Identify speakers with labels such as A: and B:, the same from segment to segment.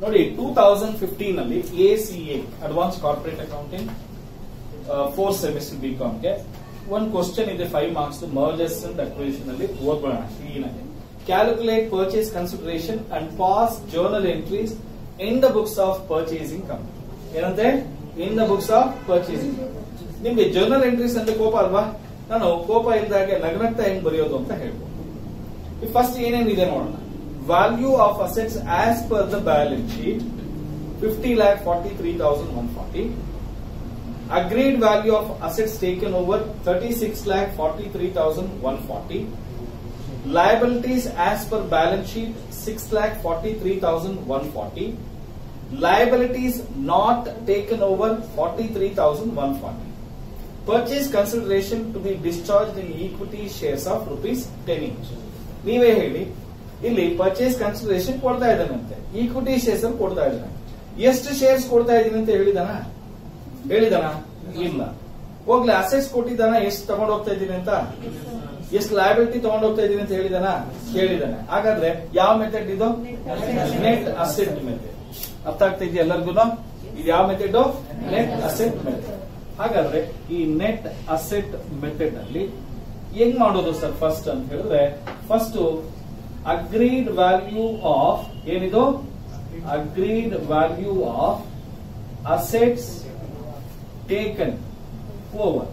A: ನೋಡಿ two thousand fifteen ಅಲ್ಲಿ A C A advance corporate accounting four semester B ಕಾಮ್ಗೆ ಒಂದು ಕ್ವಶನ್ ಇದೆ five marks mergers and acquisition ಅಲ್ಲಿ ಓದ್ಬೋಣ ಕ್ಲೀನ್ ಆಗಿ calculate purchase consideration and pass journal entries in the books of purchasing company ಏನಂತೆ in the books of purchasing ನಿಮ್ಗೆ journal entries ಅಂದ್ರೆ ಕೋಪ ಅಲ್ವಾ ನಾನು ಕೋಪ ಇಲ್ದಾಗೆ ನಗ್ನಗ್ತಾ ಹೆಂಗ್ ಬರೆಯೋದು ಅಂತ ಹೇಳ್ಬೋದು ಫಸ್ಟ್ ಏನೇನಿದೆ ನೋಡೋಣ value of assets as per the balance sheet fifty lakh forty three thousand one forty agreed value of assets taken over 36 lakh 43,140 liabilities as per balance sheet 6 lakh 43,140 liabilities not taken over 43,140 purchase consideration to be discharged in equity shares of rupees 10 each ನೀವೇ ಹೇಳಿ ಇಲ್ಲಿ purchase consideration ಕೊಡ್ತಾ ಇದ್ದಾನಂತೆ equity shares ಅಲ್ಲಿ ಕೊಡ್ತಾ ಇದ್ದಾನೆ ಎಷ್ಟು shares ಕೊಡ್ತಾ ಇದ್ದೀನಿ ಅಂತ ಹೇಳಿದಾನ ಹೇಳಿದಾನ ಇಲ್ಲ ಹೋಗ್ಲಿ ಅಸೆಟ್ಸ್ ಕೊಟ್ಟಿದ್ದಾನ ಎಷ್ಟು ತಗೊಂಡ್ ಹೋಗ್ತಾ ಇದ್ದೀನಿ ಅಂತ ಎಷ್ಟು ಲಯಬಿಲಿಟಿ ತಗೊಂಡ್ ಹೋಗ್ತಾ ಇದ್ದೀನಿ ಅಂತ ಹೇಳಿದಾನ ಹೇಳಿದಾನೆ ಹಾಗಾದ್ರೆ ಯಾವ ಮೆಥಡ್ ಇದು ನೆಟ್ ಅಸೆಟ್ ಮೆಥಡ್ ಅರ್ಥ ಆಗ್ತಾ ಇದೆಯಾ ಎಲ್ಲರಿಗೂ ಇದು ಯಾವ ಮೆಥಡ್ ನೆಟ್ ಅಸೆಟ್ ಮೆಥಡ್ ಹಾಗಾದ್ರೆ ಈ ನೆಟ್ ಅಸೆಟ್ ಮೆಥಡ್ ಅಲ್ಲಿ ಹೆಂಗ್ ಮಾಡೋದು ಸರ್ ಫಸ್ಟ್ ಅಂತ ಹೇಳಿದ್ರೆ ಫಸ್ಟ್ ಅಗ್ರೀಡ್ ವ್ಯಾಲ್ಯೂ ಆಫ್ ಏನಿದು agreed value of assets taken over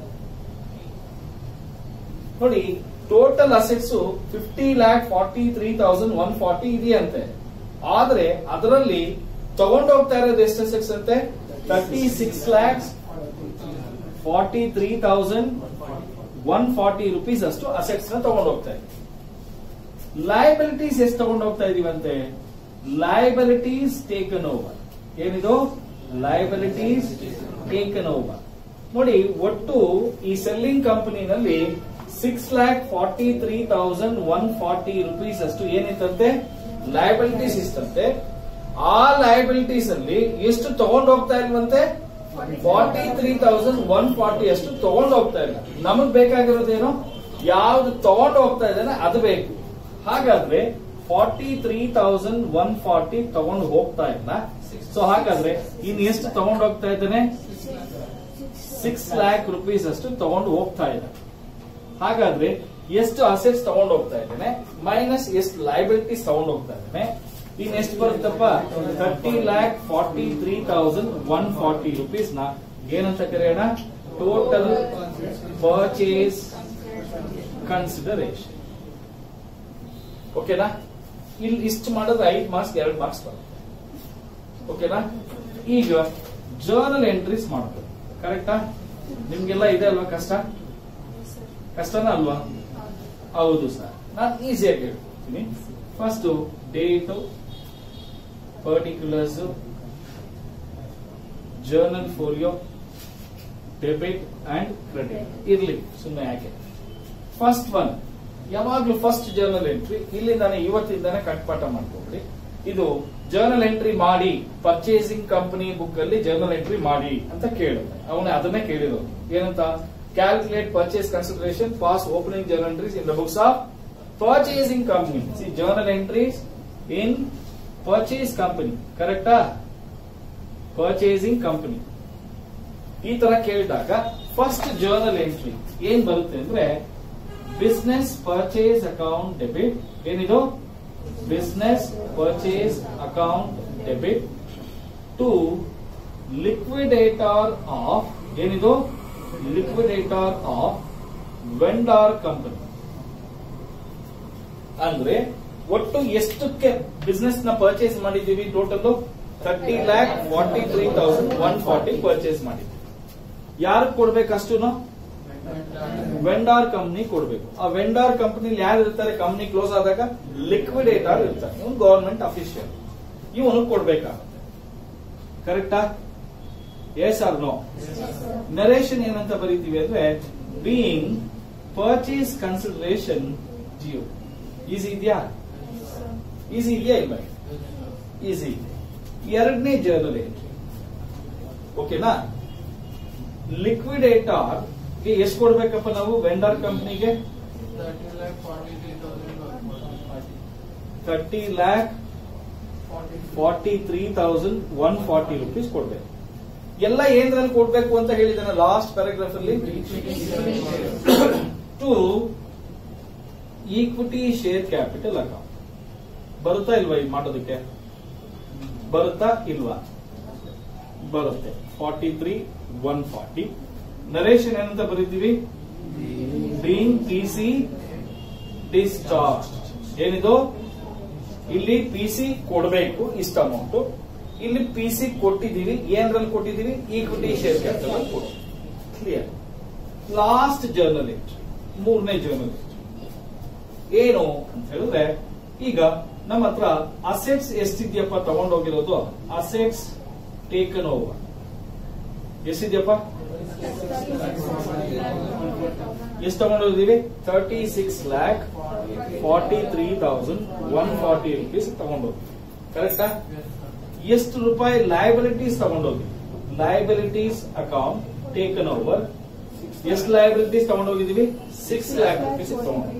A: ನೋಡಿ total assets fifty lakh forty three thousand one forty ಇದೆಯಂತೆ ಆದ್ರೆ ಅದರಲ್ಲಿ ತಗೊಂಡೋಗ್ತಾ ಇರೋದು ಎಷ್ಟು ಅಸೆಟ್ಸ್ ಅಂತೆ thirty six lakhs forty three thousand one forty rupees ಅಷ್ಟು ಅಸೆಟ್ಸ್ ನ ತಗೊಂಡೋಗ್ತಾ ಇದೆ ಲಯಬಿಲಿಟೀಸ್ ಎಷ್ಟು ತಗೊಂಡೋಗ್ತಾ ಇದೀವಂತೆ ಲಯಬಿಲಿಟೀಸ್ ಟೇಕನ್ ಓವರ್ ಏನಿದು ಲಯಬಿಲಿಟೀಸ್ ಟೇಕನ್ ಓವರ್ ನೋಡಿ ಒಟ್ಟು ಈ ಸೆಲ್ಲಿಂಗ್ ಕಂಪನಿನಲ್ಲಿ six lakh forty three thousand one forty rupees ಅಷ್ಟು ಏನಿತ್ತಂತೆ ಲಯಬಿಲಿಟೀಸ್ ಇಷ್ಟಂತೆ ಆ ಲಯಬಿಲಿಟೀಸ್ ಅಲ್ಲಿ ಎಷ್ಟು ತಗೊಂಡ್ ಹೋಗ್ತಾ ಇಲ್ವಂತೆ forty three thousand one forty ಅಷ್ಟು ತಗೊಂಡ್ ಹೋಗ್ತಾ ಇಲ್ಲ ನಮಗ್ ಬೇಕಾಗಿರೋದೇನು ಯಾವ್ದು ತಗೊಂಡ್ ಹೋಗ್ತಾ ಇದ್ದಾನೆ ಅದು ಬೇಕು ಹಾಗಾದ್ರೆ forty three thousand one forty ತಗೊಂಡು ಹೋಗ್ತಾ ಇಲ್ಲ ಸೊ ಹಾಗಾದ್ರೆ ಇನ್ ಎಷ್ಟು ತಗೊಂಡು ಹೋಗ್ತಾ ಇದ್ದಾನೆ ಸಿಕ್ಸ್ ಲ್ಯಾಕ್ ರುಪೀಸ್ ಅಷ್ಟು ತಗೊಂಡು ಹೋಗ್ತಾ ಇದೆ ಹಾಗಾದ್ರೆ ಎಷ್ಟು ಅಸೆಟ್ಸ್ ತಗೊಂಡು ಹೋಗ್ತಾ ಇದ್ದೇನೆ ಮೈನಸ್ ಎಷ್ಟು ಲೈಬಿಲಿಟೀಸ್ ತಗೊಂಡು ಹೋಗ್ತಾ ಇದ್ದೇನೆ ಇನ್ ಎಷ್ಟು ಬರುತ್ತಪ್ಪ thirty lakh forty three thousand one forty rupees ನ ಏನಂತ ಕರೆಯೋಣ ಟೋಟಲ್ ಪರ್ಚೇಸ್ ಕನ್ಸಿಡರೇಷನ್ ಓಕೆನಾ ಇಲ್ಲಿ ಇಷ್ಟು ಮಾಡಿದ್ರೆ ಐದು ಮಾರ್ಕ್ಸ್ ಎರಡು ಮಾರ್ಕ್ಸ್ ಬರುತ್ತೆ ಓಕೆನಾ ಈಗ ಜರ್ನಲ್ ಎಂಟ್ರೀಸ್ ಮಾಡಬೇಕು ಕರೆಕ್ಟಾ ನಿಮ್ಗೆಲ್ಲ ಇದೆ ಅಲ್ವಾ ಕಷ್ಟ ಕಷ್ಟನಾ ಅಲ್ವಾ ಹೌದು ಸರ್ ನಾನು ಈಸಿಯಾಗಿ ಹೇಳ್ಕೊಡ್ತೀನಿ first date particulars journal folio debit and credit ಇರ್ಲಿ ಸುಮ್ಮನೆ ಯಾಕೆ ಫಸ್ಟ್ ಒನ್ ಯಾವಾಗ್ಲೂ ಫಸ್ಟ್ ಜರ್ನಲ್ ಎಂಟ್ರಿ ಇಲ್ಲಿಂದಾನೆ ಇವತ್ತಿಂದಾನೆ ಕಟ್ಪಾಟ ಮಾಡ್ಕೊಬಿಡಿ ಇದು ಜರ್ನಲ್ ಎಂಟ್ರಿ ಮಾಡಿ ಪರ್ಚೇಸಿಂಗ್ ಕಂಪನಿ ಬುಕ್ ಅಲ್ಲಿ ಜರ್ನಲ್ ಎಂಟ್ರಿ ಮಾಡಿ ಅಂತ ಕೇಳುತ್ತೆ ಅವನೇ ಅದನ್ನೇ ಕೇಳಿರೋದು ಏನಂತ calculate purchase consideration pass opening journal entries in the books of purchasing company see journal entries in purchase company ಕರೆಕ್ಟಾ ಪರ್ಚೇಸಿಂಗ್ ಕಂಪನಿ ಈ ತರ ಕೇಳಿದಾಗ ಫಸ್ಟ್ ಜರ್ನಲ್ ಎಂಟ್ರಿ ಏನ್ ಬರುತ್ತೆ ಅಂದ್ರೆ ಬಿಸ್ನೆಸ್ ಪರ್ಚೇಸ್ ಅಕೌಂಟ್ ಡೆಬಿಟ್ ಏನಿದು business purchase account debit to liquidator of ಏನಿದು liquidator of vendor company ಅಂದ್ರೆ ಒಟ್ಟು ಎಷ್ಟಕ್ಕೆ ಬಿಸ್ನೆಸ್ ನ ಪರ್ಚೇಸ್ ಮಾಡಿದೀವಿ total thirty lakh forty three thousand one forty purchase ಮಾಡಿದ್ವಿ ಯಾರು ಕೊಡ್ಬೇಕು ಅಷ್ಟುನು ವೆಂಡಾರ್ ಕಂಪ್ನಿ ಕೊಡ್ಬೇಕು ಆ ವೆಂಡಾರ್ ಕಂಪನಿ ಯಾರು ಇರ್ತಾರೆ ಕಂಪ್ನಿ ಕ್ಲೋಸ್ ಆದಾಗ ಲಿಕ್ವಿಡೇಟರ್ ಇರ್ತಾರೆ ಇವನು ಗವರ್ಮೆಂಟ್ ಅಫಿಷಿಯಲ್ ಇವನು ಕೊಡ್ಬೇಕಾಗುತ್ತೆ ಕರೆಕ್ಟಾ ಎಸ್ ಆರ್ ನೋ ನರೇಷನ್ ಏನಂತ ಬರೀತೀವಿ ಅಂದ್ರೆ ಬೀಯಿಂಗ್ ಪರ್ಚೇಸ್ ಕನ್ಸಿಡರೇಷನ್ ಜಿಯೋ ಈಸಿ ಇದೆಯಾ ಈಸಿ ಇದೆಯಾ ಇಲ್ಲ ಈಸಿ ಇದೆ ಎರಡನೇ ಜರ್ನಲ್ ಎಂಟ್ರಿ ಓಕೆನಾ ಲಿಕ್ವಿಡೇಟರ್ ಗೆ ಎಷ್ಟು ಕೊಡ್ಬೇಕಪ್ಪ ನಾವು ವೆಂಡರ್ ಕಂಪ್ನಿಗೆ thirty lakh forty three thousand one forty rupees ಕೊಡ್ಬೇಕು ಎಲ್ಲ ಏನ್ರಲ್ಲಿ ಕೊಡ್ಬೇಕು ಅಂತ ಹೇಳಿದಾನೆ ಲಾಸ್ಟ್ ಪ್ಯಾರಾಗ್ರಾಫ್ ಅಲ್ಲಿ to equity share capital account ಬರುತ್ತಾ ಇಲ್ವಾ ಇದು ಮಾಡೋದಕ್ಕೆ ಬರುತ್ತಾ ಇಲ್ವಾ ಬರುತ್ತೆ forty three one forty narration ಏನಂತ ಬರೀತೀವಿ ಬೀಂಗ್ ಪಿ ಸಿ ಡಿಸ್ಚಾರ್ಜ್ ಏನಿದು ಇಲ್ಲಿ ಪಿ ಸಿ ಕೊಡಬೇಕು ಇಷ್ಟ ಅಮೌಂಟ್ ಇಲ್ಲಿ ಪಿ ಸಿ ಕೊಟ್ಟಿದ್ದೀವಿ ಏನ್ರಲ್ಲಿ ಕೊಟ್ಟಿದ್ದೀವಿ ಈಕ್ವಿಟಿ ಶೇರ್ ಕ್ಯಾಪಿಟಲ್ ಕೊಟ್ಟು ಕ್ಲಿಯರ್ ಲಾಸ್ಟ್ ಜರ್ನಲ್ ಮೂರನೇ ಜರ್ನಲ್ ಏನು ಅಂತ ಹೇಳಿದ್ರೆ ಈಗ ನಮ್ಮ ಹತ್ರ ಅಸೆಟ್ಸ್ ಎಷ್ಟಿದ್ಯಪ್ಪ ತಗೊಂಡೋಗಿರೋದು ಅಸೆಟ್ಸ್ ಟೇಕನ್ ಓವರ್ ಎಷ್ಟಿದ್ಯಪ್ಪ ಎಷ್ಟು ತಗೊಂಡೋಗಿದೀವಿ thirty six lakh forty three thousand one forty rupees ತಗೊಂಡೋಗಿ ಕರೆಕ್ಟಾ ಎಷ್ಟು ರೂಪಾಯಿ ಲಯಬಿಲಿಟೀಸ್ ತಗೊಂಡೋಗಿ ಲಯಬಿಲಿಟೀಸ್ ಅಕೌಂಟ್ ಟೇಕನ್ ಓವರ್ ಎಷ್ಟು ಲಯಬಿಲಿಟೀಸ್ ತಗೊಂಡೋಗಿದೀವಿ ಸಿಕ್ಸ್ ಲ್ಯಾಕ್ ರುಪೀಸ್ ತಗೊಂಡೋಗಿ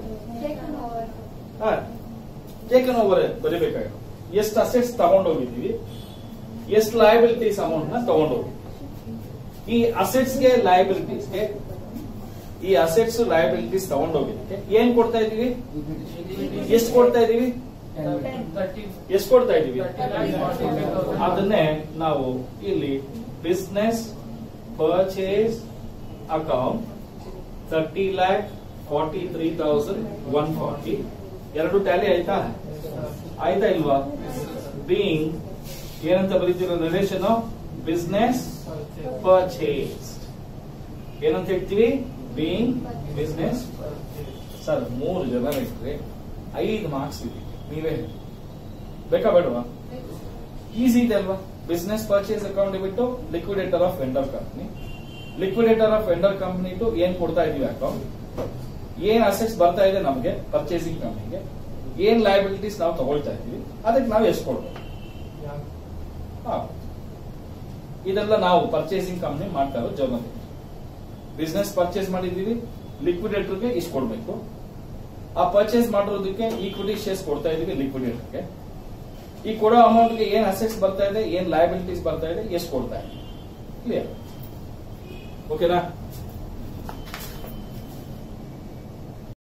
A: ಟೇಕನ್ ಓವರ್ ಬರೀಬೇಕಾಗಿರೋ ಎಷ್ಟು ಅಸೆಟ್ಸ್ ತಗೊಂಡೋಗಿದ್ದೀವಿ ಎಷ್ಟು ಲಯಬಿಲಿಟೀಸ್ ಅಮೌಂಟ್ ನ ತಗೊಂಡೋಗಿ ಈ ಅಸೆಟ್ಸ್ ಗೆ ಲಯಬಿಲಿಟೀಸ್ ಗೆ ಈ ಅಸೆಟ್ಸ್ ಲಯಬಿಲಿಟೀಸ್ ತಗೊಂಡೋಗಿದ್ದಕ್ಕೆ ಏನ್ ಕೊಡ್ತಾ ಇದೀವಿ ಎಷ್ಟು ಕೊಡ್ತಾ ಇದೀವಿ ಎಷ್ಟು ಕೊಡ್ತಾ ಇದೀವಿ ಅದನ್ನೇ ನಾವು ಇಲ್ಲಿ business purchase account thirty lakh forty three thousand one forty ಎರಡು ಟ್ಯಾಲಿ ಆಯ್ತಾ ಆಯ್ತಾ ಇಲ್ವಾ ಬೀಯಿಂಗ್ ಏನಂತ ಬರೀತಿರೋ ರಿಲೇಷನ್ ಬಿಸ್ನೆಸ್ ಪರ್ಚೇಸ್ ಏನಂತ ಹೇಳ್ತೀವಿ ಬೀಯಿಂಗ್ ಬಿಸ್ನೆಸ್ ಸರ್ ಮೂರು ಜನ ಇಟ್ರೆ ಐದು ಮಾರ್ಕ್ಸ್ ಇದೆ ನೀವೇ ಹೇಳಿ ಬೇಕಾ ಬೇಡವಾ ಈಸಿ ಇದೆ ಅಲ್ವಾ ಬಿಸ್ನೆಸ್ ಪರ್ಚೇಸ್ ಅಕೌಂಟ್ ಬಿಟ್ಟು liquidator of vendor company liquidator of vendor company to ಏನ್ ಕೊಡ್ತಾ ಇದೀವಿ ಅಕೌಂಟ್ ಏನ್ ಅಸೆಟ್ಸ್ ಬರ್ತಾ ಇದೆ ನಮಗೆ ಪರ್ಚೇಸಿಂಗ್ ಕಂಪ್ನಿಗೆ ಏನ್ ಲಯಬಿಲಿಟೀಸ್ ನಾವು ತಗೊಳ್ತಾ ಇದೀವಿ ಅದಕ್ಕೆ ನಾವು ಎಷ್ಟು ಕೊಡ್ಬೇಕು ಹಾ. ಇದೆಲ್ಲ ನಾವು ಪರ್ಚೇಸಿಂಗ್ ಕಂಪ್ನಿ ಮಾಡ್ತಾ ಇರೋ ಜರ್ನಲ್ ಬಿಸ್ನೆಸ್ ಪರ್ಚೇಸ್ ಮಾಡಿದೀವಿ ಲಿಕ್ವಿಡೇಟರ್ಗೆ ಇಷ್ಟು ಕೊಡ್ಬೇಕು ಆ ಪರ್ಚೇಸ್ ಮಾಡಿರೋದಕ್ಕೆ ಈಕ್ವಿಟಿ ಶೇರ್ಸ್ ಕೊಡ್ತಾ ಇದೀವಿ ಲಿಕ್ವಿಡೇಟರ್ಗೆ ಈ ಕೊಡೋ ಅಮೌಂಟ್ಗೆ ಏನ್ ಅಸೆಟ್ಸ್ ಬರ್ತಾ ಇದೆ ಏನ್ ಲಯಬಿಲಿಟೀಸ್ ಬರ್ತಾ ಇದೆ ಎಷ್ಟು ಕೊಡ್ತಾ ಇದೆ ಕ್ಲಿಯರ್ ಓಕೆನಾ